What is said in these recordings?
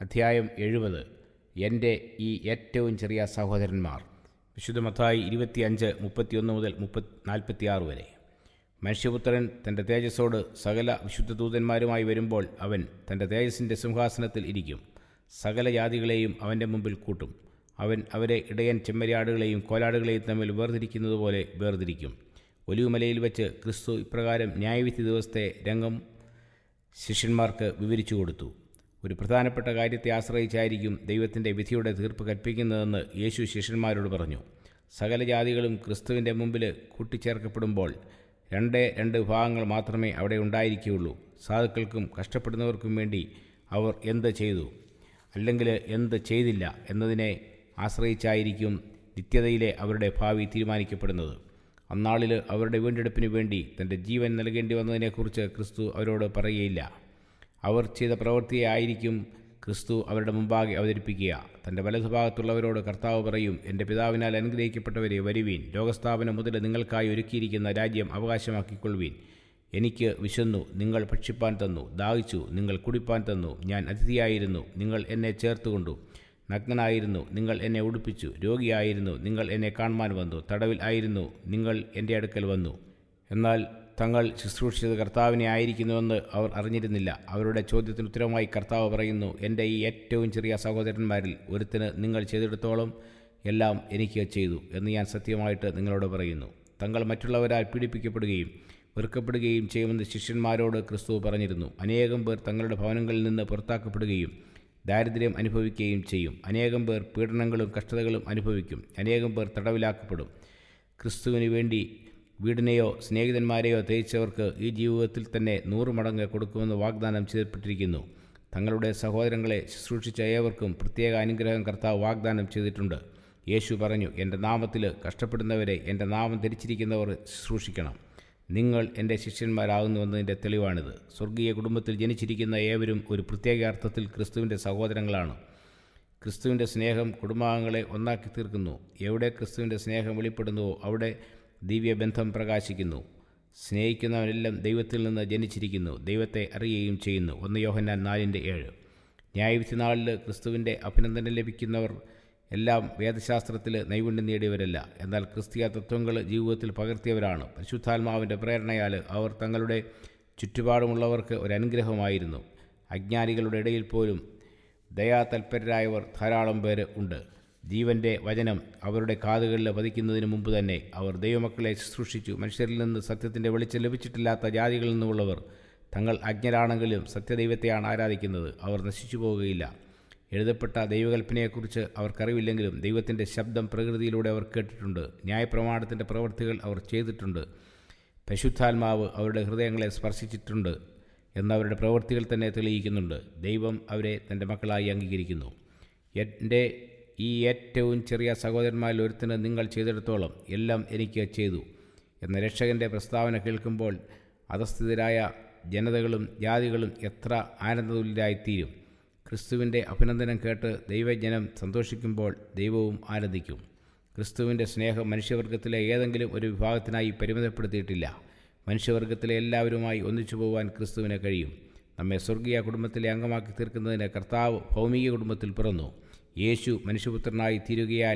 അധ്യായം എഴുപത് എൻ്റെ ഈ ഏറ്റവും ചെറിയ സഹോദരന്മാർ വിശുദ്ധ മത്തായി ഇരുപത്തിയഞ്ച് മുപ്പത്തിയൊന്ന് മുതൽ മുപ്പത് നാൽപ്പത്തിയാറ് വരെ മനുഷ്യപുത്രൻ തൻ്റെ തേജസ്സോട് സകല വിശുദ്ധ ദൂതന്മാരുമായി വരുമ്പോൾ അവൻ തൻ്റെ തേജസ്സിൻ്റെ സിംഹാസനത്തിൽ ഇരിക്കും സകല ജാതികളെയും അവൻ്റെ മുമ്പിൽ കൂട്ടും അവൻ അവരെ ഇടയൻ ചെമ്മരിയാടുകളെയും കോലാടുകളെയും തമ്മിൽ വേർതിരിക്കുന്നത് വേർതിരിക്കും ഒലിവുമലയിൽ വെച്ച് ക്രിസ്തു ഇപ്രകാരം ന്യായവിധി ദിവസത്തെ രംഗം ശിഷ്യന്മാർക്ക് വിവരിച്ചു കൊടുത്തു ഒരു പ്രധാനപ്പെട്ട കാര്യത്തെ ആശ്രയിച്ചായിരിക്കും ദൈവത്തിൻ്റെ വിധിയുടെ തീർപ്പ് കൽപ്പിക്കുന്നതെന്ന് യേശു ശിഷ്യന്മാരോട് പറഞ്ഞു സകല ജാതികളും ക്രിസ്തുവിൻ്റെ മുമ്പിൽ കൂട്ടിച്ചേർക്കപ്പെടുമ്പോൾ രണ്ടേ രണ്ട് വിഭാഗങ്ങൾ മാത്രമേ അവിടെ ഉണ്ടായിരിക്കുകയുള്ളൂ സാധുക്കൾക്കും കഷ്ടപ്പെടുന്നവർക്കും വേണ്ടി അവർ എന്ത് ചെയ്തു അല്ലെങ്കിൽ എന്ത് ചെയ്തില്ല എന്നതിനെ ആശ്രയിച്ചായിരിക്കും നിത്യതയിലെ അവരുടെ ഭാവി തീരുമാനിക്കപ്പെടുന്നത് അന്നാളിൽ അവരുടെ വീണ്ടെടുപ്പിന് വേണ്ടി തൻ്റെ ജീവൻ നൽകേണ്ടി വന്നതിനെക്കുറിച്ച് ക്രിസ്തു അവരോട് പറയുകയില്ല അവർ ചെയ്ത പ്രവൃത്തിയെ ആയിരിക്കും ക്രിസ്തു അവരുടെ മുമ്പാകെ അവതരിപ്പിക്കുക തൻ്റെ വലതുഭാഗത്തുള്ളവരോട് കർത്താവ് പറയും എൻ്റെ പിതാവിനാൽ അനുഗ്രഹിക്കപ്പെട്ടവരെ വരുവീൻ ലോകസ്ഥാപനം മുതൽ നിങ്ങൾക്കായി ഒരുക്കിയിരിക്കുന്ന രാജ്യം അവകാശമാക്കിക്കൊള്ളുവീൻ എനിക്ക് വിശന്നു നിങ്ങൾ ഭക്ഷിപ്പാൻ തന്നു ദാഹിച്ചു നിങ്ങൾ കുടിപ്പാൻ തന്നു ഞാൻ അതിഥിയായിരുന്നു നിങ്ങൾ എന്നെ ചേർത്തുകൊണ്ടു നഗ്നനായിരുന്നു നിങ്ങൾ എന്നെ ഉടുപ്പിച്ചു രോഗിയായിരുന്നു നിങ്ങൾ എന്നെ കാണുവാൻ വന്നു തടവിൽ ആയിരുന്നു നിങ്ങൾ എൻ്റെ അടുക്കൽ വന്നു എന്നാൽ തങ്ങൾ ശുശ്രൂഷിച്ചത് കർത്താവിനെ ആയിരിക്കുന്നുവെന്ന് അവർ അറിഞ്ഞിരുന്നില്ല അവരുടെ ചോദ്യത്തിന് ഉത്തരമായി കർത്താവ് പറയുന്നു എൻ്റെ ഈ ഏറ്റവും ചെറിയ സഹോദരന്മാരിൽ ഒരുത്തിന് നിങ്ങൾ ചെയ്തെടുത്തോളം എല്ലാം എനിക്ക് ചെയ്തു എന്ന് ഞാൻ സത്യമായിട്ട് നിങ്ങളോട് പറയുന്നു തങ്ങൾ മറ്റുള്ളവരാൽ പീഡിപ്പിക്കപ്പെടുകയും വെറുക്കപ്പെടുകയും ചെയ്യുമെന്ന് ശിഷ്യന്മാരോട് ക്രിസ്തു പറഞ്ഞിരുന്നു അനേകം പേർ തങ്ങളുടെ ഭവനങ്ങളിൽ നിന്ന് പുറത്താക്കപ്പെടുകയും ദാരിദ്ര്യം അനുഭവിക്കുകയും ചെയ്യും അനേകം പേർ പീഡനങ്ങളും കഷ്ടതകളും അനുഭവിക്കും അനേകം പേർ തടവിലാക്കപ്പെടും ക്രിസ്തുവിന് വേണ്ടി വീടിനെയോ സ്നേഹിതന്മാരെയോ തേച്ചവർക്ക് ഈ ജീവിതത്തിൽ തന്നെ നൂറ് മടങ്ങ് കൊടുക്കുമെന്ന് വാഗ്ദാനം ചെയ്യപ്പെട്ടിരിക്കുന്നു തങ്ങളുടെ സഹോദരങ്ങളെ ശുശ്രൂഷിച്ച ഏവർക്കും പ്രത്യേക അനുഗ്രഹം കർത്താവ് വാഗ്ദാനം ചെയ്തിട്ടുണ്ട് യേശു പറഞ്ഞു എൻ്റെ നാമത്തിൽ കഷ്ടപ്പെടുന്നവരെ എൻ്റെ നാമം ധരിച്ചിരിക്കുന്നവർ ശുശ്രൂഷിക്കണം നിങ്ങൾ എൻ്റെ ശിഷ്യന്മാരാകുന്നുവെന്നതിൻ്റെ തെളിവാണിത് സ്വർഗീയ കുടുംബത്തിൽ ജനിച്ചിരിക്കുന്ന ഏവരും ഒരു പ്രത്യേക അർത്ഥത്തിൽ ക്രിസ്തുവിൻ്റെ സഹോദരങ്ങളാണ് ക്രിസ്തുവിൻ്റെ സ്നേഹം കുടുംബാംഗങ്ങളെ ഒന്നാക്കി തീർക്കുന്നു എവിടെ ക്രിസ്തുവിൻ്റെ സ്നേഹം വെളിപ്പെടുന്നുവോ അവിടെ ദിവ്യബന്ധം പ്രകാശിക്കുന്നു സ്നേഹിക്കുന്നവനെല്ലാം ദൈവത്തിൽ നിന്ന് ജനിച്ചിരിക്കുന്നു ദൈവത്തെ അറിയുകയും ചെയ്യുന്നു ഒന്ന് യോഹന്നാൻ നാലിൻ്റെ ഏഴ് ന്യായവിധി നാളിൽ ക്രിസ്തുവിൻ്റെ അഭിനന്ദനം ലഭിക്കുന്നവർ എല്ലാം വേദശാസ്ത്രത്തിൽ നൈപുണ്യം നേടിയവരല്ല എന്നാൽ ക്രിസ്തീയ തത്വങ്ങൾ ജീവിതത്തിൽ പകർത്തിയവരാണ് പരിശുദ്ധാത്മാവിൻ്റെ പ്രേരണയാൽ അവർ തങ്ങളുടെ ചുറ്റുപാടുമുള്ളവർക്ക് ഒരു അനുഗ്രഹമായിരുന്നു അജ്ഞാനികളുടെ ഇടയിൽ പോലും ദയാതൽപരരായവർ ധാരാളം പേര് ഉണ്ട് ജീവൻ്റെ വചനം അവരുടെ കാതുകളിൽ പതിക്കുന്നതിന് മുമ്പ് തന്നെ അവർ ദൈവമക്കളെ ശുശ്രൂഷിച്ചു മനുഷ്യരിൽ നിന്ന് സത്യത്തിൻ്റെ വെളിച്ചം ലഭിച്ചിട്ടില്ലാത്ത ജാതികളിൽ നിന്നുള്ളവർ തങ്ങൾ അജ്ഞരാണെങ്കിലും സത്യദൈവത്തെയാണ് ആരാധിക്കുന്നത് അവർ നശിച്ചു പോകുകയില്ല എഴുതപ്പെട്ട ദൈവകൽപ്പനയെക്കുറിച്ച് അവർക്കറിവില്ലെങ്കിലും ദൈവത്തിൻ്റെ ശബ്ദം പ്രകൃതിയിലൂടെ അവർ കേട്ടിട്ടുണ്ട് ന്യായപ്രമാണത്തിൻ്റെ പ്രവൃത്തികൾ അവർ ചെയ്തിട്ടുണ്ട് പശുദ്ധാത്മാവ് അവരുടെ ഹൃദയങ്ങളെ സ്പർശിച്ചിട്ടുണ്ട് എന്നവരുടെ പ്രവൃത്തികൾ തന്നെ തെളിയിക്കുന്നുണ്ട് ദൈവം അവരെ തൻ്റെ മക്കളായി അംഗീകരിക്കുന്നു എൻ്റെ ഈ ഏറ്റവും ചെറിയ സഹോദരന്മാരിൽ ഒരുത്തിന് നിങ്ങൾ ചെയ്തെടുത്തോളം എല്ലാം എനിക്ക് ചെയ്തു എന്ന രക്ഷകൻ്റെ പ്രസ്താവന കേൾക്കുമ്പോൾ അധസ്ഥിതരായ ജനതകളും ജാതികളും എത്ര ആനന്ദതുല്യരായിത്തീരും ക്രിസ്തുവിൻ്റെ അഭിനന്ദനം കേട്ട് ദൈവജനം സന്തോഷിക്കുമ്പോൾ ദൈവവും ആനന്ദിക്കും ക്രിസ്തുവിൻ്റെ സ്നേഹം മനുഷ്യവർഗത്തിലെ ഏതെങ്കിലും ഒരു വിഭാഗത്തിനായി പരിമിതപ്പെടുത്തിയിട്ടില്ല മനുഷ്യവർഗത്തിലെ എല്ലാവരുമായി ഒന്നിച്ചു പോകാൻ ക്രിസ്തുവിന് കഴിയും നമ്മെ സ്വർഗീയ കുടുംബത്തിലെ അംഗമാക്കി തീർക്കുന്നതിന് കർത്താവ് ഭൗമിക കുടുംബത്തിൽ പിറന്നു യേശു മനുഷ്യപുത്രനായി തീരുകയാൽ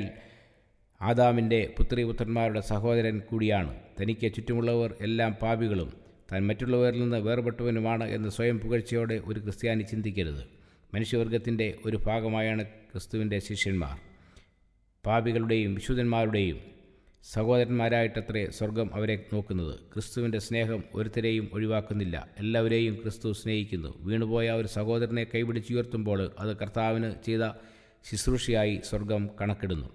ആദാമിൻ്റെ പുത്രിപുത്രന്മാരുടെ സഹോദരൻ കൂടിയാണ് തനിക്ക് ചുറ്റുമുള്ളവർ എല്ലാം പാപികളും താൻ മറ്റുള്ളവരിൽ നിന്ന് വേർപെട്ടവനുമാണ് എന്ന് സ്വയം പുകഴ്ചയോടെ ഒരു ക്രിസ്ത്യാനി ചിന്തിക്കരുത് മനുഷ്യവർഗത്തിൻ്റെ ഒരു ഭാഗമായാണ് ക്രിസ്തുവിൻ്റെ ശിഷ്യന്മാർ പാപികളുടെയും വിശുദ്ധന്മാരുടെയും സഹോദരന്മാരായിട്ടത്രേ സ്വർഗം അവരെ നോക്കുന്നത് ക്രിസ്തുവിൻ്റെ സ്നേഹം ഒരുത്തരെയും ഒഴിവാക്കുന്നില്ല എല്ലാവരെയും ക്രിസ്തു സ്നേഹിക്കുന്നു വീണുപോയ ഒരു സഹോദരനെ കൈപിടിച്ചുയർത്തുമ്പോൾ അത് കർത്താവിന് ചെയ്ത ശുശ്രൂഷയായി സ്വർഗം കണക്കിടുന്നു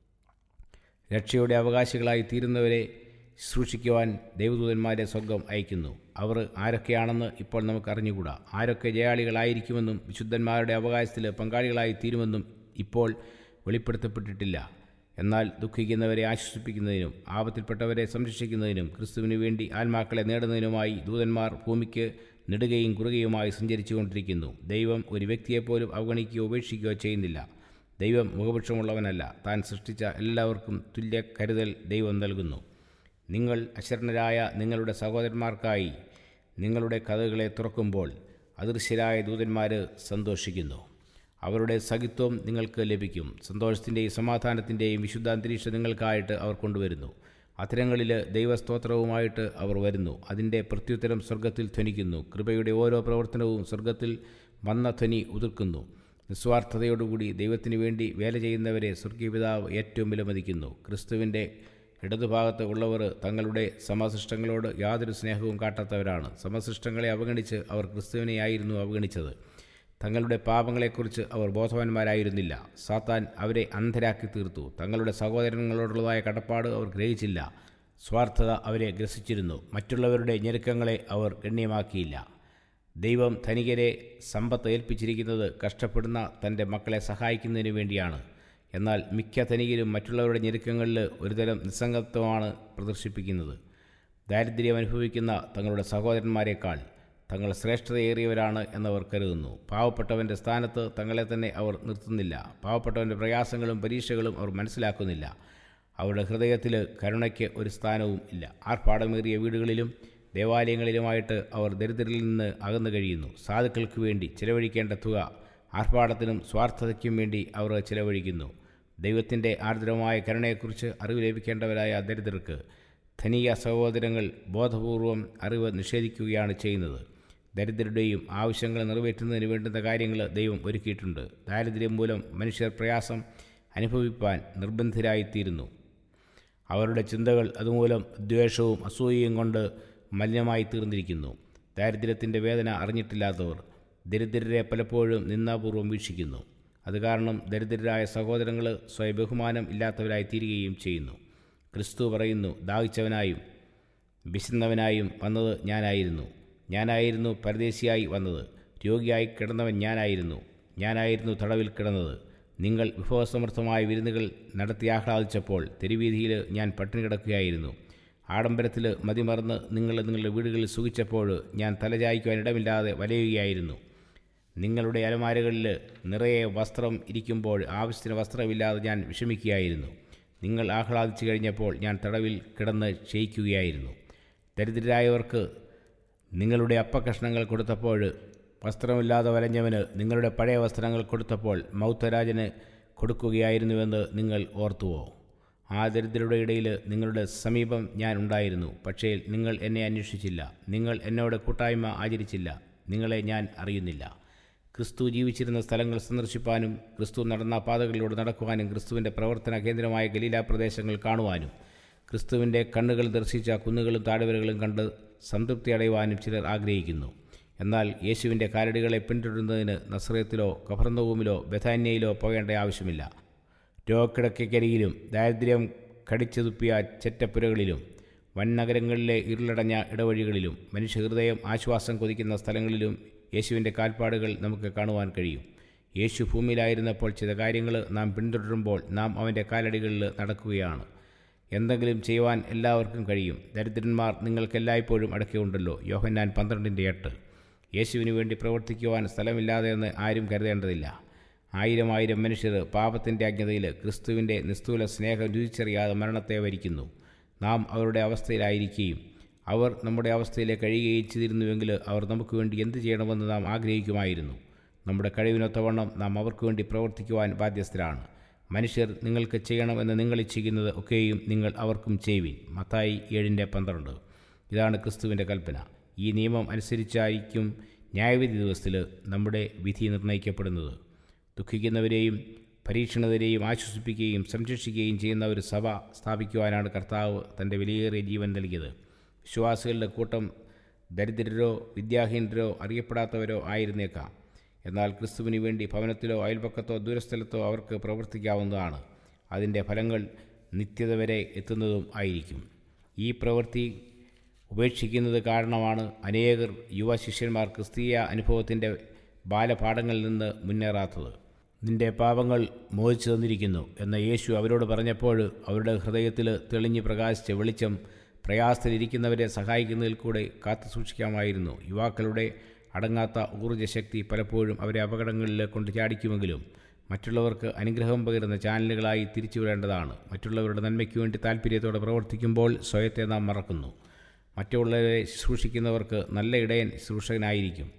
രക്ഷയുടെ അവകാശികളായി തീരുന്നവരെ ശുശ്രൂഷിക്കുവാൻ ദൈവദൂതന്മാരെ സ്വർഗം അയക്കുന്നു അവർ ആരൊക്കെയാണെന്ന് ഇപ്പോൾ നമുക്ക് അറിഞ്ഞുകൂടാ ആരൊക്കെ ജയാളികളായിരിക്കുമെന്നും വിശുദ്ധന്മാരുടെ അവകാശത്തിൽ പങ്കാളികളായി തീരുമെന്നും ഇപ്പോൾ വെളിപ്പെടുത്തപ്പെട്ടിട്ടില്ല എന്നാൽ ദുഃഖിക്കുന്നവരെ ആശ്വസിപ്പിക്കുന്നതിനും ആപത്തിൽപ്പെട്ടവരെ സംരക്ഷിക്കുന്നതിനും ക്രിസ്തുവിന് വേണ്ടി ആത്മാക്കളെ നേടുന്നതിനുമായി ദൂതന്മാർ ഭൂമിക്ക് നെടുകയും കുറുകയുമായി സഞ്ചരിച്ചുകൊണ്ടിരിക്കുന്നു ദൈവം ഒരു വ്യക്തിയെപ്പോലും അവഗണിക്കുകയോ ഉപേക്ഷിക്കുകയോ ചെയ്യുന്നില്ല ദൈവം മുഖപക്ഷമുള്ളവനല്ല താൻ സൃഷ്ടിച്ച എല്ലാവർക്കും തുല്യ കരുതൽ ദൈവം നൽകുന്നു നിങ്ങൾ അശരണരായ നിങ്ങളുടെ സഹോദരന്മാർക്കായി നിങ്ങളുടെ കഥകളെ തുറക്കുമ്പോൾ അദൃശ്യരായ ദൂതന്മാർ സന്തോഷിക്കുന്നു അവരുടെ സഖിത്വം നിങ്ങൾക്ക് ലഭിക്കും സന്തോഷത്തിൻ്റെയും സമാധാനത്തിൻ്റെയും വിശുദ്ധ അന്തരീക്ഷം നിങ്ങൾക്കായിട്ട് അവർ കൊണ്ടുവരുന്നു അത്തരങ്ങളിൽ ദൈവസ്തോത്രവുമായിട്ട് അവർ വരുന്നു അതിൻ്റെ പ്രത്യുത്തരം സ്വർഗത്തിൽ ധ്വനിക്കുന്നു കൃപയുടെ ഓരോ പ്രവർത്തനവും സ്വർഗത്തിൽ വന്ന ധ്വനി ഉതിർക്കുന്നു നിസ്വാർത്ഥതയോടുകൂടി ദൈവത്തിനു വേണ്ടി വേല ചെയ്യുന്നവരെ സ്വർഗീയപിതാവ് ഏറ്റവും വിലമതിക്കുന്നു ക്രിസ്തുവിൻ്റെ ഇടതുഭാഗത്ത് ഉള്ളവർ തങ്ങളുടെ സമസൃഷ്ടങ്ങളോട് യാതൊരു സ്നേഹവും കാട്ടാത്തവരാണ് സമസൃഷ്ടങ്ങളെ അവഗണിച്ച് അവർ ക്രിസ്തുവിനെയായിരുന്നു അവഗണിച്ചത് തങ്ങളുടെ പാപങ്ങളെക്കുറിച്ച് അവർ ബോധവാന്മാരായിരുന്നില്ല സാത്താൻ അവരെ അന്ധരാക്കി തീർത്തു തങ്ങളുടെ സഹോദരങ്ങളോടുള്ളതായ കടപ്പാട് അവർ ഗ്രഹിച്ചില്ല സ്വാർത്ഥത അവരെ ഗ്രസിച്ചിരുന്നു മറ്റുള്ളവരുടെ ഞെരുക്കങ്ങളെ അവർ ഗണ്യമാക്കിയില്ല ദൈവം ധനികരെ സമ്പത്ത് ഏൽപ്പിച്ചിരിക്കുന്നത് കഷ്ടപ്പെടുന്ന തൻ്റെ മക്കളെ സഹായിക്കുന്നതിന് വേണ്ടിയാണ് എന്നാൽ മിക്ക ധനികരും മറ്റുള്ളവരുടെ ഞെരുക്കങ്ങളിൽ ഒരുതരം നിസ്സംഗത്വമാണ് പ്രദർശിപ്പിക്കുന്നത് ദാരിദ്ര്യം അനുഭവിക്കുന്ന തങ്ങളുടെ സഹോദരന്മാരെക്കാൾ തങ്ങൾ ശ്രേഷ്ഠതയേറിയവരാണ് എന്നവർ കരുതുന്നു പാവപ്പെട്ടവൻ്റെ സ്ഥാനത്ത് തങ്ങളെ തന്നെ അവർ നിർത്തുന്നില്ല പാവപ്പെട്ടവൻ്റെ പ്രയാസങ്ങളും പരീക്ഷകളും അവർ മനസ്സിലാക്കുന്നില്ല അവരുടെ ഹൃദയത്തിൽ കരുണയ്ക്ക് ഒരു സ്ഥാനവും ഇല്ല ആർഭാടമേറിയ വീടുകളിലും ദേവാലയങ്ങളിലുമായിട്ട് അവർ ദരിദ്രരിൽ നിന്ന് അകന്നു കഴിയുന്നു സാധുക്കൾക്ക് വേണ്ടി ചിലവഴിക്കേണ്ട തുക ആർഭാടത്തിനും സ്വാർത്ഥതയ്ക്കും വേണ്ടി അവർ ചിലവഴിക്കുന്നു ദൈവത്തിൻ്റെ ആർദ്രമായ കരുണയെക്കുറിച്ച് അറിവ് ലഭിക്കേണ്ടവരായ ദരിദ്രർക്ക് ധനിക സഹോദരങ്ങൾ ബോധപൂർവം അറിവ് നിഷേധിക്കുകയാണ് ചെയ്യുന്നത് ദരിദ്രരുടെയും ആവശ്യങ്ങൾ നിറവേറ്റുന്നതിന് വേണ്ടുന്ന കാര്യങ്ങൾ ദൈവം ഒരുക്കിയിട്ടുണ്ട് ദാരിദ്ര്യം മൂലം മനുഷ്യർ പ്രയാസം അനുഭവിപ്പാൻ നിർബന്ധിതരായിത്തീരുന്നു അവരുടെ ചിന്തകൾ അതുമൂലം ദ്വേഷവും അസൂയയും കൊണ്ട് മലിനമായി തീർന്നിരിക്കുന്നു ദാരിദ്ര്യത്തിൻ്റെ വേദന അറിഞ്ഞിട്ടില്ലാത്തവർ ദരിദ്രരെ പലപ്പോഴും നിന്നാപൂർവം വീക്ഷിക്കുന്നു അത് കാരണം ദരിദ്രരായ സഹോദരങ്ങൾ സ്വയം ബഹുമാനം ഇല്ലാത്തവരായി തീരുകയും ചെയ്യുന്നു ക്രിസ്തു പറയുന്നു ദാഹിച്ചവനായും വിശന്നവനായും വന്നത് ഞാനായിരുന്നു ഞാനായിരുന്നു പരദേശിയായി വന്നത് രോഗിയായി കിടന്നവൻ ഞാനായിരുന്നു ഞാനായിരുന്നു തടവിൽ കിടന്നത് നിങ്ങൾ വിഭവസമൃദ്ധമായ വിരുന്നുകൾ നടത്തി ആഹ്ലാദിച്ചപ്പോൾ തെരുവീതിയിൽ ഞാൻ പട്ടിണി കിടക്കുകയായിരുന്നു ആഡംബരത്തിൽ മതിമറന്ന് നിങ്ങൾ നിങ്ങളുടെ വീടുകളിൽ സുഖിച്ചപ്പോൾ ഞാൻ തലചായ്ക്കുവാൻ ഇടമില്ലാതെ വലയുകയായിരുന്നു നിങ്ങളുടെ അലമാരകളിൽ നിറയെ വസ്ത്രം ഇരിക്കുമ്പോൾ ആവശ്യത്തിന് വസ്ത്രമില്ലാതെ ഞാൻ വിഷമിക്കുകയായിരുന്നു നിങ്ങൾ ആഹ്ലാദിച്ചു കഴിഞ്ഞപ്പോൾ ഞാൻ തടവിൽ കിടന്ന് ക്ഷയിക്കുകയായിരുന്നു ദരിദ്രരായവർക്ക് നിങ്ങളുടെ അപ്പക്കഷ്ണങ്ങൾ കൊടുത്തപ്പോൾ വസ്ത്രമില്ലാതെ വലഞ്ഞവന് നിങ്ങളുടെ പഴയ വസ്ത്രങ്ങൾ കൊടുത്തപ്പോൾ മൗത്തരാജന് കൊടുക്കുകയായിരുന്നുവെന്ന് നിങ്ങൾ ഓർത്തുവോ ആ ദരിദ്രരുടെ ഇടയിൽ നിങ്ങളുടെ സമീപം ഞാൻ ഉണ്ടായിരുന്നു പക്ഷേ നിങ്ങൾ എന്നെ അന്വേഷിച്ചില്ല നിങ്ങൾ എന്നോട് കൂട്ടായ്മ ആചരിച്ചില്ല നിങ്ങളെ ഞാൻ അറിയുന്നില്ല ക്രിസ്തു ജീവിച്ചിരുന്ന സ്ഥലങ്ങൾ സന്ദർശിപ്പാനും ക്രിസ്തു നടന്ന പാതകളിലൂടെ നടക്കുവാനും ക്രിസ്തുവിൻ്റെ പ്രവർത്തന കേന്ദ്രമായ ഗലീല പ്രദേശങ്ങൾ കാണുവാനും ക്രിസ്തുവിൻ്റെ കണ്ണുകൾ ദർശിച്ച കുന്നുകളും താഴ്വരകളും കണ്ട് സംതൃപ്തി അടയുവാനും ചിലർ ആഗ്രഹിക്കുന്നു എന്നാൽ യേശുവിൻ്റെ കാലടികളെ പിന്തുടരുന്നതിന് നസ്രയത്തിലോ കഫർന്നവുമിലോ ബഥാന്യയിലോ പോകേണ്ട ആവശ്യമില്ല രോഗക്കിടക്കക്കരികിലും ദാരിദ്ര്യം കടിച്ചുതുപ്പിയ ചെറ്റപ്പുരകളിലും വൻനഗരങ്ങളിലെ ഇരുളടഞ്ഞ ഇടവഴികളിലും മനുഷ്യഹൃദയം ആശ്വാസം കൊതിക്കുന്ന സ്ഥലങ്ങളിലും യേശുവിൻ്റെ കാൽപ്പാടുകൾ നമുക്ക് കാണുവാൻ കഴിയും യേശു ഭൂമിയിലായിരുന്നപ്പോൾ ചില കാര്യങ്ങൾ നാം പിന്തുടരുമ്പോൾ നാം അവൻ്റെ കാലടികളിൽ നടക്കുകയാണ് എന്തെങ്കിലും ചെയ്യുവാൻ എല്ലാവർക്കും കഴിയും ദരിദ്രന്മാർ നിങ്ങൾക്കെല്ലായ്പ്പോഴും അടക്കിയുണ്ടല്ലോ യോഹന്നാൻ പന്ത്രണ്ടിൻ്റെ എട്ട് യേശുവിന് വേണ്ടി പ്രവർത്തിക്കുവാൻ സ്ഥലമില്ലാതെ എന്ന് ആരും കരുതേണ്ടതില്ല ആയിരം ആയിരം മനുഷ്യർ പാപത്തിൻ്റെ അജ്ഞതയിൽ ക്രിസ്തുവിൻ്റെ നിസ്തൂല സ്നേഹം രുചിച്ചറിയാതെ മരണത്തെ വരിക്കുന്നു നാം അവരുടെ അവസ്ഥയിലായിരിക്കുകയും അവർ നമ്മുടെ അവസ്ഥയിലേക്ക് കഴിയുകയും ചെയ്തിരുന്നുവെങ്കിൽ അവർ നമുക്ക് വേണ്ടി എന്ത് ചെയ്യണമെന്ന് നാം ആഗ്രഹിക്കുമായിരുന്നു നമ്മുടെ കഴിവിനൊത്തവണ്ണം നാം അവർക്ക് വേണ്ടി പ്രവർത്തിക്കുവാൻ ബാധ്യസ്ഥരാണ് മനുഷ്യർ നിങ്ങൾക്ക് ചെയ്യണമെന്ന് നിങ്ങൾ ഇച്ഛിക്കുന്നത് ഒക്കെയും നിങ്ങൾ അവർക്കും ചെയ്യുവിൻ മത്തായി ഏഴിൻ്റെ പന്ത്രണ്ട് ഇതാണ് ക്രിസ്തുവിൻ്റെ കൽപ്പന ഈ നിയമം അനുസരിച്ചായിരിക്കും ന്യായവിധി ദിവസത്തിൽ നമ്മുടെ വിധി നിർണ്ണയിക്കപ്പെടുന്നത് ദുഃഖിക്കുന്നവരെയും പരീക്ഷണതരെയും ആശ്വസിപ്പിക്കുകയും സംരക്ഷിക്കുകയും ചെയ്യുന്ന ഒരു സഭ സ്ഥാപിക്കുവാനാണ് കർത്താവ് തൻ്റെ വിലയേറിയ ജീവൻ നൽകിയത് വിശ്വാസികളുടെ കൂട്ടം ദരിദ്രരോ വിദ്യാഹീനരോ അറിയപ്പെടാത്തവരോ ആയിരുന്നേക്കാം എന്നാൽ ക്രിസ്തുവിന് വേണ്ടി ഭവനത്തിലോ അയൽപക്കത്തോ ദൂരസ്ഥലത്തോ അവർക്ക് പ്രവർത്തിക്കാവുന്നതാണ് അതിൻ്റെ ഫലങ്ങൾ നിത്യത വരെ എത്തുന്നതും ആയിരിക്കും ഈ പ്രവൃത്തി ഉപേക്ഷിക്കുന്നത് കാരണമാണ് അനേകർ യുവ ശിഷ്യന്മാർ ക്രിസ്തീയ അനുഭവത്തിൻ്റെ ബാലപാഠങ്ങളിൽ നിന്ന് മുന്നേറാത്തത് നിന്റെ പാപങ്ങൾ മോചിച്ചു തന്നിരിക്കുന്നു എന്ന് യേശു അവരോട് പറഞ്ഞപ്പോൾ അവരുടെ ഹൃദയത്തിൽ തെളിഞ്ഞ് പ്രകാശിച്ച വെളിച്ചം പ്രയാസത്തിലിരിക്കുന്നവരെ സഹായിക്കുന്നതിൽ കൂടെ കാത്തു സൂക്ഷിക്കാമായിരുന്നു യുവാക്കളുടെ അടങ്ങാത്ത ഊർജ്ജശക്തി പലപ്പോഴും അവരെ അപകടങ്ങളിൽ കൊണ്ട് ചാടിക്കുമെങ്കിലും മറ്റുള്ളവർക്ക് അനുഗ്രഹം പകരുന്ന ചാനലുകളായി തിരിച്ചുവിടേണ്ടതാണ് മറ്റുള്ളവരുടെ നന്മയ്ക്ക് വേണ്ടി താല്പര്യത്തോടെ പ്രവർത്തിക്കുമ്പോൾ സ്വയത്തെ നാം മറക്കുന്നു മറ്റുള്ളവരെ ശുശ്രൂഷിക്കുന്നവർക്ക് നല്ല ഇടയൻ ശുശ്രൂഷകനായിരിക്കും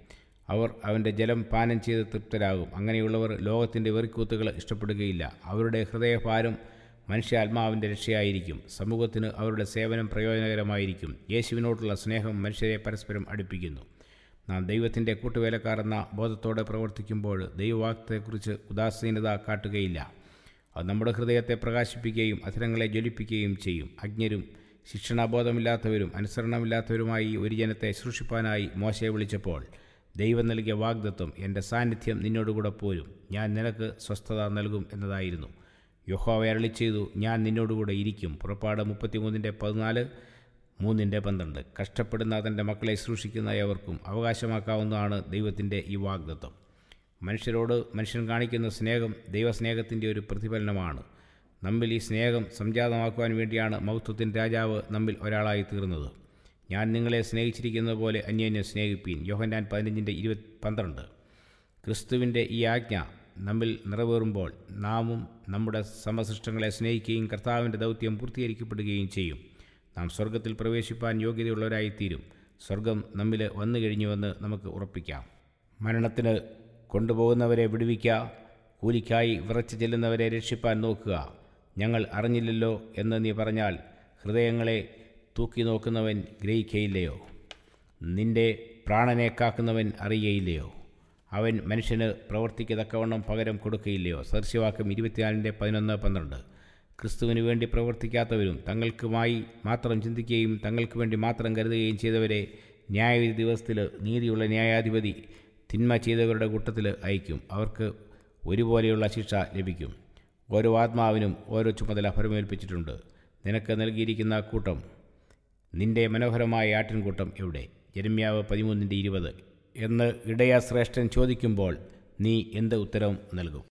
അവർ അവൻ്റെ ജലം പാനം ചെയ്ത് തൃപ്തരാകും അങ്ങനെയുള്ളവർ ലോകത്തിൻ്റെ വെറിക്കൂത്തുകൾ ഇഷ്ടപ്പെടുകയില്ല അവരുടെ ഹൃദയഭാരം മനുഷ്യാത്മാവിൻ്റെ രക്ഷയായിരിക്കും സമൂഹത്തിന് അവരുടെ സേവനം പ്രയോജനകരമായിരിക്കും യേശുവിനോടുള്ള സ്നേഹം മനുഷ്യരെ പരസ്പരം അടുപ്പിക്കുന്നു നാം ദൈവത്തിൻ്റെ കൂട്ടുവേലക്കാർ എന്ന ബോധത്തോടെ പ്രവർത്തിക്കുമ്പോൾ ദൈവവാക്യത്തെക്കുറിച്ച് ഉദാസീനത കാട്ടുകയില്ല അത് നമ്മുടെ ഹൃദയത്തെ പ്രകാശിപ്പിക്കുകയും അധരങ്ങളെ ജ്വലിപ്പിക്കുകയും ചെയ്യും അജ്ഞരും ശിക്ഷണബോധമില്ലാത്തവരും അനുസരണമില്ലാത്തവരുമായി ഒരു ജനത്തെ സൃഷ്ടിപ്പാനായി മോശയെ വിളിച്ചപ്പോൾ ദൈവം നൽകിയ വാഗ്ദത്വം എൻ്റെ സാന്നിധ്യം നിന്നോടുകൂടെ പോരും ഞാൻ നിനക്ക് സ്വസ്ഥത നൽകും എന്നതായിരുന്നു യഹോവ അരളി ചെയ്തു ഞാൻ നിന്നോടുകൂടെ ഇരിക്കും പുറപ്പാട് മുപ്പത്തിമൂന്നിൻ്റെ പതിനാല് മൂന്നിൻ്റെ പന്ത്രണ്ട് കഷ്ടപ്പെടുന്ന തൻ്റെ മക്കളെ സൂക്ഷിക്കുന്ന ഏവർക്കും അവകാശമാക്കാവുന്നതാണ് ദൈവത്തിൻ്റെ ഈ വാഗ്ദത്വം മനുഷ്യരോട് മനുഷ്യൻ കാണിക്കുന്ന സ്നേഹം ദൈവസ്നേഹത്തിൻ്റെ ഒരു പ്രതിഫലനമാണ് നമ്മിൽ ഈ സ്നേഹം സംജാതമാക്കുവാൻ വേണ്ടിയാണ് മൗത്വത്തിൻ്റെ രാജാവ് നമ്മിൽ ഒരാളായി തീർന്നത് ഞാൻ നിങ്ങളെ സ്നേഹിച്ചിരിക്കുന്നത് പോലെ അന്യോന്യം സ്നേഹിപ്പീൻ യോഹൻഡാൻ പതിനഞ്ചിൻ്റെ ഇരുപത് പന്ത്രണ്ട് ക്രിസ്തുവിൻ്റെ ഈ ആജ്ഞ നമ്മിൽ നിറവേറുമ്പോൾ നാമും നമ്മുടെ സമസൃഷ്ടങ്ങളെ സ്നേഹിക്കുകയും കർത്താവിൻ്റെ ദൗത്യം പൂർത്തീകരിക്കപ്പെടുകയും ചെയ്യും നാം സ്വർഗത്തിൽ പ്രവേശിപ്പാൻ യോഗ്യതയുള്ളവരായിത്തീരും സ്വർഗം നമ്മിൽ വന്നു കഴിഞ്ഞുവെന്ന് നമുക്ക് ഉറപ്പിക്കാം മരണത്തിന് കൊണ്ടുപോകുന്നവരെ വിടുവിക്കുക കൂലിക്കായി വിറച്ചു ചെല്ലുന്നവരെ രക്ഷിപ്പാൻ നോക്കുക ഞങ്ങൾ അറിഞ്ഞില്ലല്ലോ എന്ന് നീ പറഞ്ഞാൽ ഹൃദയങ്ങളെ തൂക്കി നോക്കുന്നവൻ ഗ്രഹിക്കയില്ലയോ നിന്റെ പ്രാണനെ കാക്കുന്നവൻ അറിയയില്ലയോ അവൻ മനുഷ്യന് പ്രവർത്തിക്ക് തക്കവണ്ണം പകരം കൊടുക്കയില്ലയോ സദൃശ്യവാക്യം ഇരുപത്തിനാലിൻ്റെ പതിനൊന്ന് പന്ത്രണ്ട് ക്രിസ്തുവിന് വേണ്ടി പ്രവർത്തിക്കാത്തവരും തങ്ങൾക്കുമായി മാത്രം ചിന്തിക്കുകയും തങ്ങൾക്ക് വേണ്ടി മാത്രം കരുതുകയും ചെയ്തവരെ ന്യായവിധി ദിവസത്തിൽ നീതിയുള്ള ന്യായാധിപതി തിന്മ ചെയ്തവരുടെ കൂട്ടത്തിൽ അയക്കും അവർക്ക് ഒരുപോലെയുള്ള ശിക്ഷ ലഭിക്കും ഓരോ ആത്മാവിനും ഓരോ ചുമതല ഫലമേൽപ്പിച്ചിട്ടുണ്ട് നിനക്ക് നൽകിയിരിക്കുന്ന കൂട്ടം നിന്റെ മനോഹരമായ ആട്ടിൻകൂട്ടം എവിടെ ജരമ്യാവ് പതിമൂന്നിൻ്റെ ഇരുപത് എന്ന് ഇടയ ശ്രേഷ്ഠൻ ചോദിക്കുമ്പോൾ നീ എന്ത് ഉത്തരം നൽകും